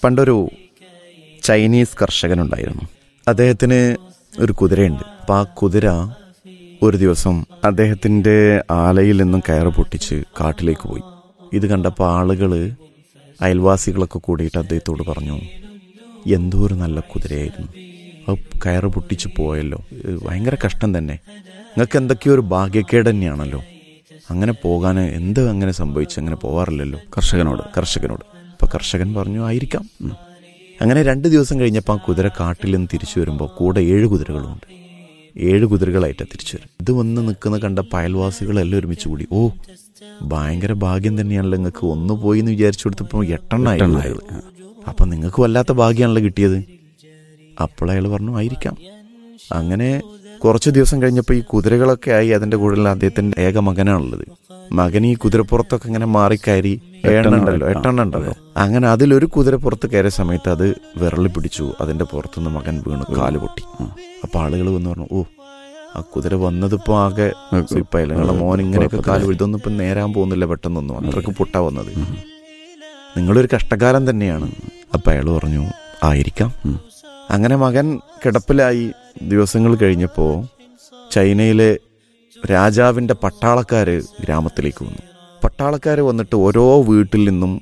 പണ്ടൊരു ചൈനീസ് കർഷകനുണ്ടായിരുന്നു അദ്ദേഹത്തിന് ഒരു കുതിരയുണ്ട് അപ്പം ആ കുതിര ഒരു ദിവസം അദ്ദേഹത്തിൻ്റെ ആലയിൽ നിന്നും കയറ് പൊട്ടിച്ച് കാട്ടിലേക്ക് പോയി ഇത് കണ്ടപ്പോൾ ആളുകൾ അയൽവാസികളൊക്കെ കൂടിയിട്ട് അദ്ദേഹത്തോട് പറഞ്ഞു എന്തോ ഒരു നല്ല കുതിരയായിരുന്നു അത് കയറ് പൊട്ടിച്ച് പോയല്ലോ ഏഹ് ഭയങ്കര കഷ്ടം തന്നെ നിങ്ങൾക്ക് എന്തൊക്കെയോ ഒരു ഭാഗ്യക്കേട് തന്നെയാണല്ലോ അങ്ങനെ പോകാൻ എന്ത് അങ്ങനെ സംഭവിച്ചു അങ്ങനെ പോവാറില്ലല്ലോ കർഷകനോട് കർഷകനോട് അപ്പോൾ കർഷകൻ പറഞ്ഞു ആയിരിക്കാം ഉം. അങ്ങനെ രണ്ട് ദിവസം കഴിഞ്ഞപ്പോൾ ആ കുതിര കാട്ടിൽ നിന്ന് തിരിച്ചു വരുമ്പോൾ കൂടെ ഏഴ് കുതിരകളുമുണ്ട് ഏഴ് കുതിരകളായിട്ടാണ് തിരിച്ചു വരും ഇത് വന്ന് നിൽക്കുന്ന കണ്ട അയൽവാസികളെല്ലാം ഒരുമിച്ച് കൂടി ഓ ഭയങ്കര ഭാഗ്യം തന്നെയാണല്ലോ നിങ്ങൾക്ക് ഒന്ന് പോയി എന്ന് വിചാരിച്ചു കൊടുത്തപ്പോൾ എട്ടെണ്ണായി എട്ടെണ്ണായി. കുതിരകൾ. അപ്പം നിങ്ങൾക്ക് വല്ലാത്ത ഭാഗ്യമാണല്ലോ കിട്ടിയത് അപ്പോൾ അയാൾ പറഞ്ഞു ആയിരിക്കാം അങ്ങനെ കുറച്ച് ദിവസം കഴിഞ്ഞപ്പോൾ ഈ കുതിരകളൊക്കെ ആയി അതിന്റെ കൂടുതൽ അദ്ദേഹത്തിന്റെ ഏക മകനാണുള്ളത് മകൻ ഈ കുതിരപ്പുറത്തൊക്കെ ഇങ്ങനെ മാറിക്കയറി എട്ടെണ്ണം ഏഴെണ്ണുണ്ടല്ലോ ആ, എട്ടെണ്ണം ഉണ്ടല്ലോ അങ്ങനെ അതിലൊരു കുതിരപ്പുറത്ത് കയറിയ സമയത്ത് അത് വിരളി പിടിച്ചു അതിന്റെ പുറത്തുനിന്ന് മകൻ വീണു കാല് പൊട്ടി അപ്പൊ ആളുകൾ വന്ന് പറഞ്ഞു ഓ ആ കുതിര വന്നതിപ്പോ ആകെ സുയിപ്പായില്ല നിങ്ങളെ മോൻ ഇങ്ങനെയൊക്കെ കാല് ഇതൊന്നും ഇപ്പൊ നേരാൻ പോകുന്നില്ല പെട്ടെന്നൊന്നും അത്രക്ക് പൊട്ടാ വന്നത് നിങ്ങളൊരു കഷ്ടകാലം തന്നെയാണ് അപ്പൊ അയാൾ പറഞ്ഞു ആയിരിക്കാം ഉം. അങ്ങനെ മകൻ കിടപ്പിലായി ദിവസങ്ങൾ കഴിഞ്ഞപ്പോൾ ചൈനയിലെ രാജാവിന്റെ പട്ടാളക്കാര് ഗ്രാമത്തിലേക്ക് വന്നു പട്ടാളക്കാര് വന്നിട്ട് ഓരോ വീട്ടിൽ നിന്നും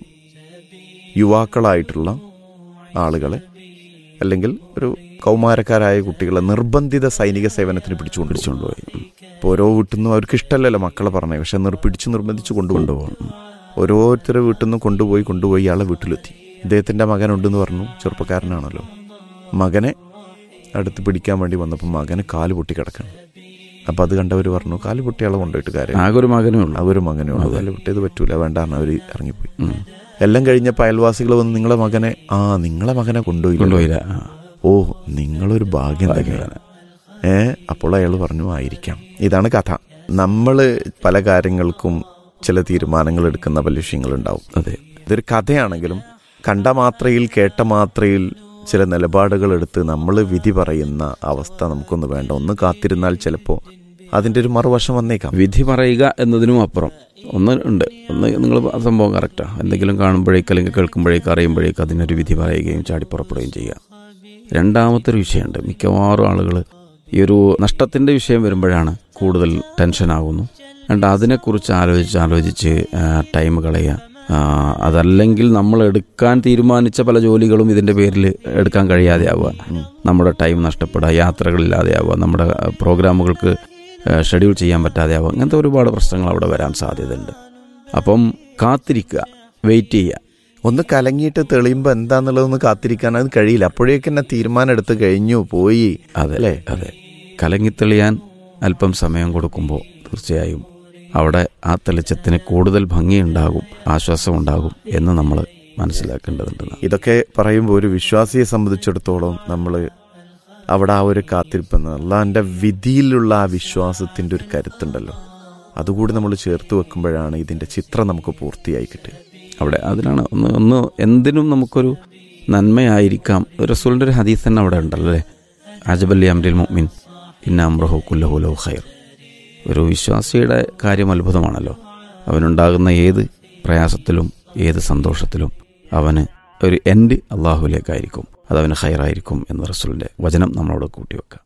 യുവാക്കളായിട്ടുള്ള ആളുകളെ അല്ലെങ്കിൽ ഒരു കൗമാരക്കാരായ കുട്ടികളെ നിർബന്ധിത സൈനിക സേവനത്തിന് പിടിച്ചുകൊണ്ട് പിടിച്ചുകൊണ്ടുപോയി ഉം. ഇപ്പോൾ ഓരോ വീട്ടിൽ നിന്നും അവർക്ക് ഇഷ്ടമല്ലല്ലോ മക്കളെ പറഞ്ഞേ പക്ഷെ നിർ പിടിച്ച് നിർബന്ധിച്ച് കൊണ്ടുപോകും കൊണ്ടുപോകും ഓരോരുത്തരുടെ വീട്ടിൽ നിന്നും കൊണ്ടുപോയി കൊണ്ടുപോയി ഇയാളെ വീട്ടിലെത്തി ഇദ്ദേഹത്തിന്റെ മകനുണ്ടെന്ന് പറഞ്ഞു ചെറുപ്പക്കാരനാണല്ലോ മകനെ അടുത്ത് പിടിക്കാൻ വേണ്ടി വന്നപ്പോൾ മകന് കാല് പൊട്ടി കിടക്കണം അപ്പം അത് കണ്ടവർ പറഞ്ഞു കാല് പൊട്ടിയാളെ കൊണ്ടുപോയിട്ട് കാര്യം ആകെ ഒരു മകനേ ഉള്ളൂ അവര് മകനോ കാല് പൊട്ടിയത് പറ്റൂല വേണ്ടാന്ന് അവർ ഇറങ്ങിപ്പോയി ഉം. എല്ലാം കഴിഞ്ഞപ്പോൾ അയൽവാസികൾ വന്ന് നിങ്ങളെ മകനെ ആ നിങ്ങളെ മകനെ കൊണ്ടുപോയില്ല കൊണ്ടുപോയില്ല ആ. ഓ നിങ്ങളൊരു ഭാഗ്യം തന്നെയാണ് ഏ അപ്പോൾ അയാൾ പറഞ്ഞു ആയിരിക്കാം ഇതാണ് കഥ നമ്മൾ പല കാര്യങ്ങൾക്കും ചില തീരുമാനങ്ങൾ എടുക്കുന്ന പല വിഷയങ്ങളുണ്ടാവും അതെ ഇതൊരു കഥയാണെങ്കിലും കണ്ട മാത്രയിൽ കേട്ട മാത്രയിൽ ചില നിലപാടുകൾ എടുത്ത് നമ്മൾ വിധി പറയുന്ന അവസ്ഥ നമുക്കൊന്ന് വേണ്ട ഒന്ന് കാത്തിരുന്നാൽ ചിലപ്പോൾ അതിൻ്റെ ഒരു മറുവശം വന്നേക്കാം വിധി പറയുക എന്നതിനും അപ്പുറം ഒന്ന് ഉണ്ട് ഒന്ന് നിങ്ങൾ സംഭവം കറക്റ്റാ എന്തെങ്കിലും കാണുമ്പോഴേക്ക് അല്ലെങ്കിൽ കേൾക്കുമ്പോഴേക്ക് അറിയുമ്പോഴേക്ക് അതിനൊരു വിധി പറയുകയും ചാടിപ്പുറപ്പെടുകയും ചെയ്യുക രണ്ടാമത്തെ ഒരു വിഷയമുണ്ട് മിക്കവാറും ആളുകൾ ഈ ഒരു നഷ്ടത്തിൻ്റെ വിഷയം വരുമ്പോഴാണ് കൂടുതൽ ടെൻഷനാകുന്നു രണ്ട് അതിനെക്കുറിച്ച് ആലോചിച്ച് ആലോചിച്ച് ആ, ടൈം കളയുക ആ, അതല്ലെങ്കിൽ നമ്മൾ എടുക്കാൻ തീരുമാനിച്ച പല ജോലികളും ഇതിൻ്റെ പേരിൽ എടുക്കാൻ കഴിയാതെ ആവുക നമ്മുടെ ടൈം നഷ്ടപ്പെടുക യാത്രകളില്ലാതെ ആവുക നമ്മുടെ ആ, പ്രോഗ്രാമുകൾക്ക് ആ, ഷെഡ്യൂൾ ചെയ്യാൻ പറ്റാതെ ആവുക അങ്ങനത്തെ ഒരുപാട് പ്രശ്നങ്ങൾ അവിടെ വരാൻ സാധ്യതയുണ്ട് അപ്പം കാത്തിരിക്കുക വെയിറ്റ് ചെയ്യുക ഒന്ന് കലങ്ങിയിട്ട് തെളിയുമ്പോൾ എന്താന്നുള്ളതൊന്ന് കാത്തിരിക്കാൻ അത് കഴിയില്ല അപ്പോഴേക്ക് തന്നെ തീരുമാനം എടുത്ത് കഴിഞ്ഞു പോയി അതെ അല്ലേ? അതെ കലങ്ങിത്തെളിയാൻ അല്പം സമയം കൊടുക്കുമ്പോൾ തീർച്ചയായും അവിടെ ആ തെളിച്ചത്തിന് കൂടുതൽ ഭംഗിയുണ്ടാകും ആശ്വാസം ഉണ്ടാകും എന്ന് നമ്മൾ മനസ്സിലാക്കേണ്ടതുണ്ട് ഇതൊക്കെ പറയുമ്പോൾ ഒരു വിശ്വാസിയെ സംബന്ധിച്ചിടത്തോളം നമ്മൾ അവിടെ ആ ഒരു കാത്തിരിപ്പെന്ന് അള്ളാഹിൻ്റെ വിധിയിലുള്ള ആ വിശ്വാസത്തിൻ്റെ ഒരു കരുത്തുണ്ടല്ലോ അതുകൂടി നമ്മൾ ചേർത്ത് വെക്കുമ്പോഴാണ് ഇതിൻ്റെ ചിത്രം നമുക്ക് പൂർത്തിയായി കിട്ടുക അവിടെ അതിനാണ് ഒന്ന് ഒന്ന് എന്തിനും നമുക്കൊരു നന്മയായിരിക്കാം റസൂലിൻ്റെ ഒരു ഹദീസ് തന്നെ അവിടെ ഉണ്ടല്ലോ അല്ലേ അജബല്ലി അമ്രിൽ മുഅ്മിൻ ഇന്ന അമ്രഹു കുല്ലഹു ലഹു ഖൈർ ഒരു വിശ്വാസിയുടെ കാര്യം അത്ഭുതമാണല്ലോ അവനുണ്ടാകുന്ന ഏത് പ്രയാസത്തിലും ഏത് സന്തോഷത്തിലും അവന് ഒരു എൻഡ് അള്ളാഹുവിലേക്കായിരിക്കും അത് അവന് ഹൈറായിരിക്കും എന്ന് റസൂലിൻ്റെ വചനം നമ്മളോട് കൂട്ടിവെക്കാം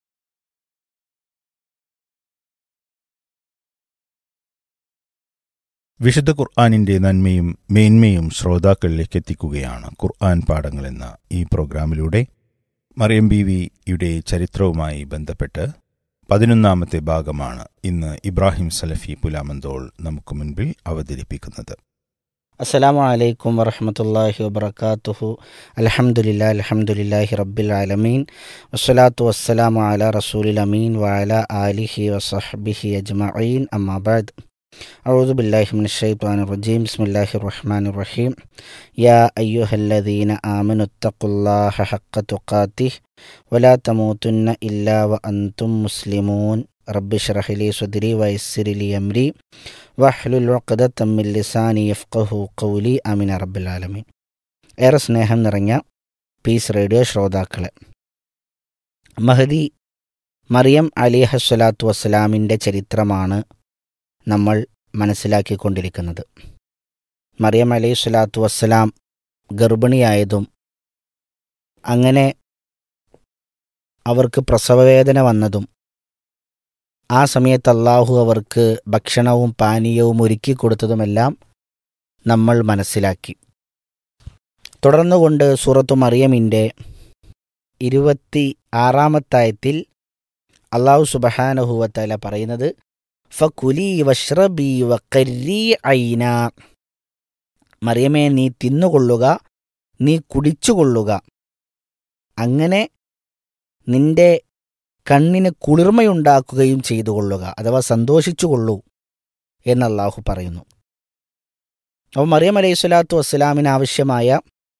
വിശുദ്ധ ഖുർആാനിന്റെ നന്മയും മേന്മയും ശ്രോതാക്കളിലേക്ക് എത്തിക്കുകയാണ് ഖുർആൻ പാഠങ്ങൾ എന്ന ഈ പ്രോഗ്രാമിലൂടെ മറിയം ബി വിയുടെ ചരിത്രവുമായി ബന്ധപ്പെട്ട് പതിനൊന്നാമത്തെ ഭാഗമാണ് ഇന്ന് ഇബ്രാഹിം സലഫി പുലാമന്തോൾ നമുക്ക് മുൻപിൽ അവതരിപ്പിക്കുന്നത് അസ്സലാമു അലൈക്കും വറഹമത്തല്ലാഹി വബർക്കാത്തുഹു അലഹമുല്ലാ അലഹമുല്ലാഹി റബ്ബിൽ ആലമീൻ വസ്സലാത്തു വസ്സലാമു അല റസൂലിൽ അമീൻ വഅല ആലിഹി വസഹ്ബിഹി അജ്മഈൻ അമ്മാബാദ് أعوذ بالله من الشيطان الرجيم بسم الله الرحمن الرحيم يا أيها الذين آمنوا اتقوا الله حق تقاته ولا تموتن إلا وأنتم مسلمون رب اشرح لي صدري ويسر لي أمري വഹ്ലുൽ ഉഖ്ദത്തം മിൻ ലിസാനി യഫ്ഖഹു ഖൗലി ആമിന റബ്ബിൽ ആലമീൻ ഏറെ സ്നേഹം നിറഞ്ഞ പീസ് റേഡിയോ ശ്രോതാക്കളെ മഹദി മറിയം അലിഹ സ്വലാത്തു വസ്സലാമിൻ്റെ ചരിത്രമാണ് നമ്മൾ മനസ്സിലാക്കിക്കൊണ്ടിരിക്കുന്നത് മറിയം അലൈഹി സ്വലാത്തു വസ്സലാം ഗർഭിണിയായതും അങ്ങനെ അവർക്ക് പ്രസവവേദന വന്നതും ആ സമയത്ത് അള്ളാഹു അവർക്ക് ഭക്ഷണവും പാനീയവും ഒരുക്കി കൊടുത്തതുമെല്ലാം നമ്മൾ മനസ്സിലാക്കി തുടർന്നുകൊണ്ട് സൂറത്തു മറിയമിൻ്റെ ഇരുപത്തി ആറാമത്തായത്തിൽ അള്ളാഹു സുബഹാനഹുവത്തല പറയുന്നത് ഫകുലി വഷ്റബി വക്കരി ഐന മറിയമേ നീ തിന്നുകൊള്ളുക നീ കുടിച്ചുകൊള്ളുക അങ്ങനെ നിന്റെ കണ്ണിന് കുളിർമയുണ്ടാക്കുകയും ചെയ്തു കൊള്ളുക അഥവാ സന്തോഷിച്ചുകൊള്ളൂ എന്ന് അള്ളാഹു പറയുന്നു അപ്പോൾ മറിയം അലൈഹി സ്വലാത്തു വസ്സലാമിന് ആവശ്യമായ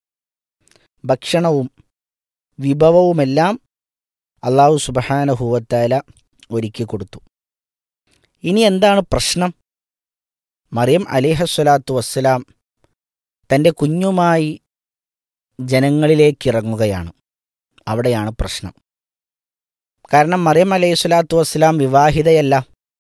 ഭക്ഷണവും വിഭവവുമെല്ലാം അള്ളാഹു സുബഹാനഹുവത്താല ഒരുക്കി കൊടുത്തു ഇനി എന്താണ് പ്രശ്നം മറിയം അലിഹസ്വലാത്തു വസ്സലാം തൻ്റെ കുഞ്ഞുമായി ജനങ്ങളിലേക്ക് ഇറങ്ങുകയാണ് അവിടെയാണ് പ്രശ്നം കാരണം മറിയം അലൈഹി സ്വലാത്തു വസ്സലാം വിവാഹിതയല്ല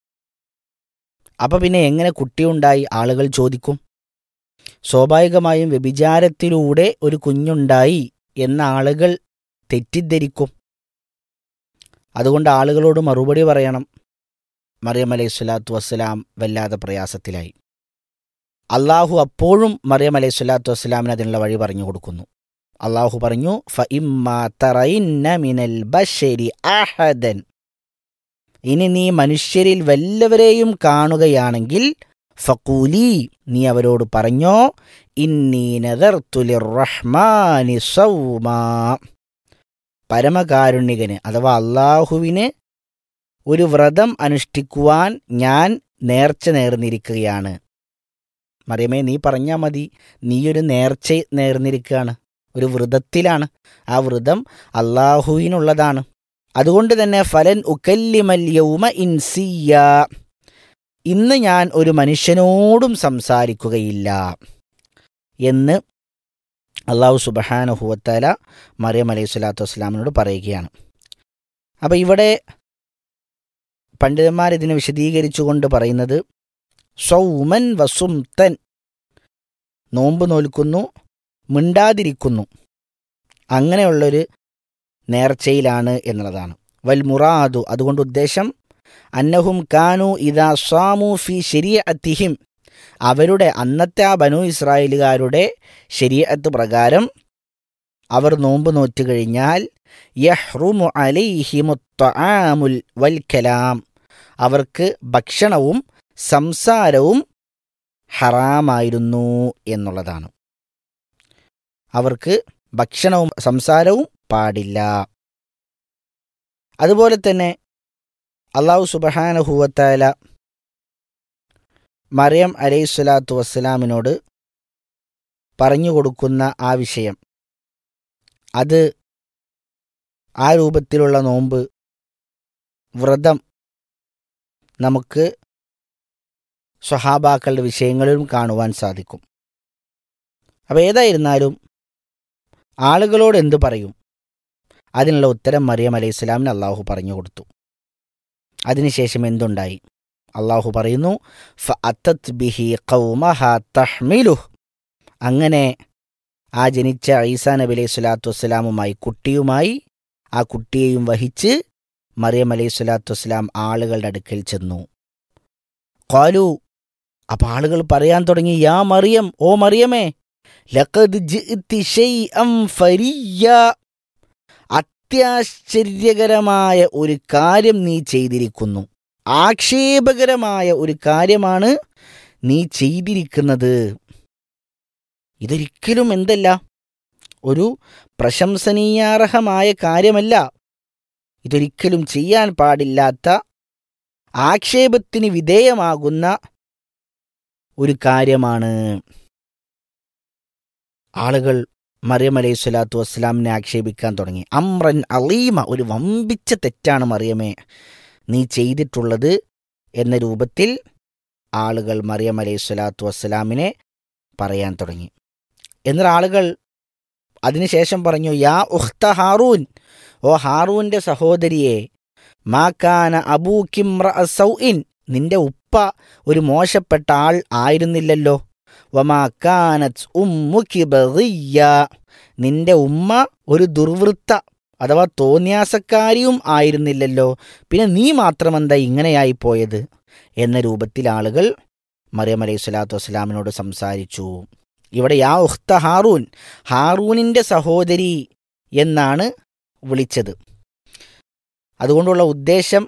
അപ്പം പിന്നെ എങ്ങനെ കുട്ടിയുണ്ടായി ആളുകൾ ചോദിക്കും സ്വാഭാവികമായും വ്യഭിചാരത്തിലൂടെ ഒരു കുഞ്ഞുണ്ടായി എന്ന ആളുകൾ തെറ്റിദ്ധരിക്കും അതുകൊണ്ട് ആളുകളോട് മറുപടി പറയണം മറിയം അലൈഹി സ്വലാത്തു വസ്സലാം വല്ലാതെ പ്രയാസത്തിലായി അള്ളാഹു അപ്പോഴും മറിയം അലൈഹി സ്വലാത്തു വസ്സലാമിന് അതിനുള്ള വഴി പറഞ്ഞു കൊടുക്കുന്നു അള്ളാഹു പറഞ്ഞു "ഫഇമ്മാ തറയിന്ന മിനൽ ബശരി അഹദൻ ഇനി നീ മനുഷ്യരിൽ വല്ലവരെയും കാണുകയാണെങ്കിൽ ഫക്കൂലി നീ അവരോട് പറഞ്ഞോ ഇന്നി റഹ്മാനി സൗമാ പരമകാരുണികന് അഥവാ അള്ളാഹുവിന് ഒരു വ്രതം അനുഷ്ഠിക്കുവാൻ ഞാൻ നേർച്ച നേർന്നിരിക്കുകയാണ് മറിയമേ നീ പറഞ്ഞാൽ മതി നീയൊരു നേർച്ച നേർന്നിരിക്കുകയാണ് ഒരു വ്രതത്തിലാണ് ആ വ്രതം അള്ളാഹുവിനുള്ളതാണ് അതുകൊണ്ട് തന്നെ ഫലൻ ഉക്കല്ലിമൽ യൗമ ഇൻസിയ ഇന്ന് ഞാൻ ഒരു മനുഷ്യനോടും സംസാരിക്കുകയില്ല എന്ന് അള്ളാഹു സുബഹാനുഹുവത്തല മറിയം അലൈഹി സ്വലാത്തു വസ്സലാമിനോട് പറയുകയാണ് അപ്പോൾ ഇവിടെ പണ്ഡിതന്മാർ ഇതിനെ വിശദീകരിച്ചുകൊണ്ട് പറയുന്നത് സൗമൻ വസുംതൻ നോമ്പ് നോൽക്കുന്നു മിണ്ടാതിരിക്കുന്നു അങ്ങനെയുള്ളൊരു നേർച്ചയിലാണ് എന്നുള്ളതാണ് വൽ മുറാദു അതുകൊണ്ട് ഉദ്ദേശം അന്നഹും കാനു ഇതാ സ്വാമു ഫി ശരീഅത്തിഹിം അവരുടെ അന്നത്തെ ആ ബനു ഇസ്രായേലുകാരുടെ ശരീഅത്ത് പ്രകാരം അവർ നോമ്പ് നോറ്റു കഴിഞ്ഞാൽ യഹ്റുമു അലൈഹിമുത്വആമുൽ വൽ കലാം അവർക്ക് ഭക്ഷണവും സംസാരവും ഹറാമായിരുന്നു എന്നുള്ളതാണ് അവർക്ക് ഭക്ഷണവും സംസാരവും പാടില്ല അതുപോലെ തന്നെ അള്ളാഹു സുബഹാനഹുവത്തായ മറിയം അലൈഹിസ്വലാത്തു വസ്സലാമിനോട് പറഞ്ഞു കൊടുക്കുന്ന ആ വിഷയം അത് ആ രൂപത്തിലുള്ള നോമ്പ് വ്രതം നമുക്ക് സ്വഹാബാക്കളുടെ വിഷയങ്ങളിലും കാണുവാൻ സാധിക്കും അപ്പോൾ ഏതായിരുന്നാലും ആളുകളോട് എന്തു പറയും അതിനുള്ള ഉത്തരം മറിയം അലൈഹി സ്വലാമിന് അള്ളാഹു പറഞ്ഞു കൊടുത്തു അതിനുശേഷം എന്തുണ്ടായി അള്ളാഹു പറയുന്നു ഫഅത്തത് ബിഹി ഖൗമഹ തഹ്മിലുഹ് അങ്ങനെ ആ ജനിച്ച ഈസാ നബി അലൈഹി സ്വലാത്തു വസ്സലാമുമായി കുട്ടിയുമായി ആ കുട്ടിയെയും വഹിച്ച് മറിയം അലൈഹി സ്വലാത്തു വസ്സലാം ആളുകളുടെ അടുക്കൽ ചെന്നു ഖാലു അപ്പം ആളുകൾ പറയാൻ തുടങ്ങി യാ മറിയം ഓ മറിയമേ ലഖദ് ജിഇതി ശൈഅൻ ഫരിയ്യ അത്യാശ്ചര്യകരമായ ഒരു കാര്യം നീ ചെയ്തിരിക്കുന്നു ആക്ഷേപകരമായ ഒരു കാര്യമാണ് നീ ചെയ്തിരിക്കുന്നത് ഇതൊരിക്കലും എന്തല്ല ഒരു പ്രശംസനീയാർഹമായ കാര്യമല്ല ഇതൊരിക്കലും ചെയ്യാൻ പാടില്ലാത്ത ആക്ഷേപത്തിന് വിധേയമാകുന്ന ഒരു കാര്യമാണ് ആളുകൾ മറിയം അലൈഹി സ്വലാത്തു വസ്സലാമിനെ ആക്ഷേപിക്കാൻ തുടങ്ങി അമ്രൻ അലീമ ഒരു വമ്പിച്ച തെറ്റാണ് മറിയമേ നീ ചെയ്തിട്ടുള്ളത് എന്ന രൂപത്തിൽ ആളുകൾ മറിയം അലൈഹി സ്വലാത്തു വസ്സലാമിനെ പറയാൻ തുടങ്ങി എന്നാൽ ആളുകൾ അതിനുശേഷം പറഞ്ഞു യാ ഉഖ്ത ഹാറൂൻ ഓ ഹാറൂന്റെ സഹോദരിയെ മാക്കാന അബൂക്കിംറ സൗഇൻ നിന്റെ ഉപ്പ ഒരു മോശപ്പെട്ട ആൾ ആയിരുന്നില്ലല്ലോ വമാ കാനത്ത് ഉമ്മുക്കി ബഗിയ്യ നിന്റെ ഉമ്മ ഒരു ദുർവൃത്ത അഥവാ തോന്യാസക്കാരിയും ആയിരുന്നില്ലല്ലോ പിന്നെ നീ മാത്രമെന്താ ഇങ്ങനെയായി പോയത് എന്ന രൂപത്തിൽ ആളുകൾ മറിയം അലൈഹി സ്വലാത്തു വസ്സലാമിനോട് സംസാരിച്ചു ഇവിടെ യാ ഉഖ്ത ഹാറൂൻ ഹാറൂനിൻ്റെ സഹോദരി എന്നാണ് വിളിച്ചത് അതുകൊണ്ടുള്ള ഉദ്ദേശം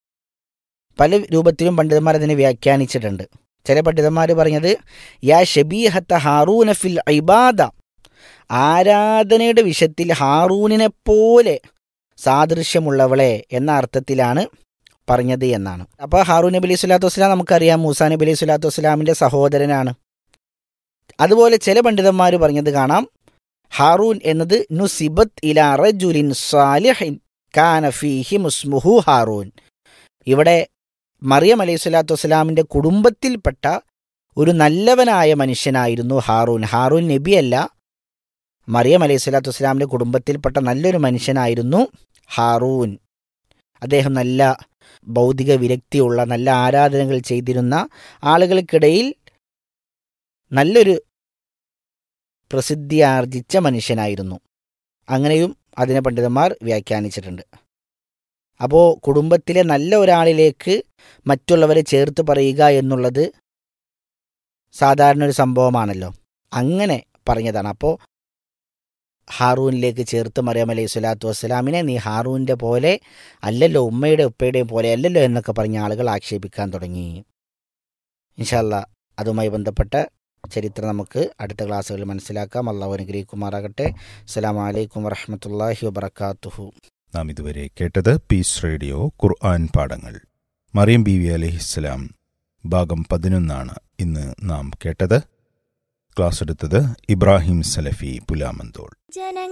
പല രൂപത്തിലും പണ്ഡിതന്മാർ അതിനെ വ്യാഖ്യാനിച്ചിട്ടുണ്ട് ചില പണ്ഡിതന്മാർ പറഞ്ഞത് യാ ഷബീഹത്ത ഹാറൂന ഫിൽ ഇബാദ ആരാധനയുടെ വിഷയത്തിൽ ഹാറൂനിനെ പോലെ സാദൃശ്യമുള്ളവളെ എന്ന അർത്ഥത്തിലാണ് പറഞ്ഞത് എന്നാണ് അപ്പോൾ ഹാറൂൻ നബി അലൈഹി സ്വലാത്തു വസ്സലാം നമുക്കറിയാം മൂസാ നബി അലൈഹി സ്വലാത്തു വസ്സലാമിൻ്റെ സഹോദരനാണ് അതുപോലെ ചില പണ്ഡിതന്മാർ പറഞ്ഞത് കാണാം ഹാറൂൻ എന്നത് നുസിബത്ത് ഇലാ റജുലിൻ സാലിഹിൻ കാന ഫീഹി മുസ്മുഹു ഹാറൂൻ ഇവിടെ മറിയം അലൈഹി സ്വലാത്തു വസ്സലാമിൻ്റെ കുടുംബത്തിൽപ്പെട്ട ഒരു നല്ലവനായ മനുഷ്യനായിരുന്നു ഹാറൂൻ ഹാറൂൻ നബിയല്ല മറിയം അലൈഹി സ്വലാത്തു വസ്സലാമിൻ്റെ കുടുംബത്തിൽപ്പെട്ട നല്ലൊരു മനുഷ്യനായിരുന്നു ഹാറൂൻ അദ്ദേഹം നല്ല ഭൗതിക വിരക്തിയുള്ള നല്ല ആരാധനകൾ ചെയ്തിരുന്ന ആളുകൾക്കിടയിൽ നല്ലൊരു പ്രസിദ്ധി ആർജിച്ച മനുഷ്യനായിരുന്നു അങ്ങനെയും അതിനെ പണ്ഡിതന്മാർ വ്യാഖ്യാനിച്ചിട്ടുണ്ട് അപ്പോൾ കുടുംബത്തിലെ നല്ല ഒരാളിലേക്ക് മറ്റുള്ളവരെ ചേർത്ത് പറയുക എന്നുള്ളത് സാധാരണ ഒരു സംഭവമാണല്ലോ അങ്ങനെ പറഞ്ഞതാണ് അപ്പോൾ ഹാറൂനിലേക്ക് ചേർത്ത് മറിയം അലൈഹി സ്വലാത്തു വസ്സലാമിനെ നീ ഹാറൂൻ്റെ പോലെ അല്ലല്ലോ ഉമ്മയുടെ ഉപ്പയുടെയും പോലെ അല്ലല്ലോ എന്നൊക്കെ പറഞ്ഞ ആളുകൾ ആക്ഷേപിക്കാൻ തുടങ്ങി ഇൻഷാല്ല അതുമായി ബന്ധപ്പെട്ട ചരിത്രം നമുക്ക് അടുത്ത ക്ലാസ്സുകളിൽ മനസ്സിലാക്കാം അള്ളാഹു അനുഗ്രഹിക്കുമാറാകട്ടെ അസ്സലാമു അലൈക്കും വറഹമത്തല്ലാഹി വബർക്കാത്തുഹു നാം ഇതുവരെ കേട്ടത് പീസ് റേഡിയോ ഖുർആൻ പാഠങ്ങൾ മറിയം ബി വി അലഹിസ്സലാം ഭാഗം പതിനൊന്നാണ് ഇന്ന് നാം കേട്ടത് ക്ലാസ് എടുത്തത് ഇബ്രാഹിം സലഫി പുലാമന്തോൾ ജനങ്ങൾ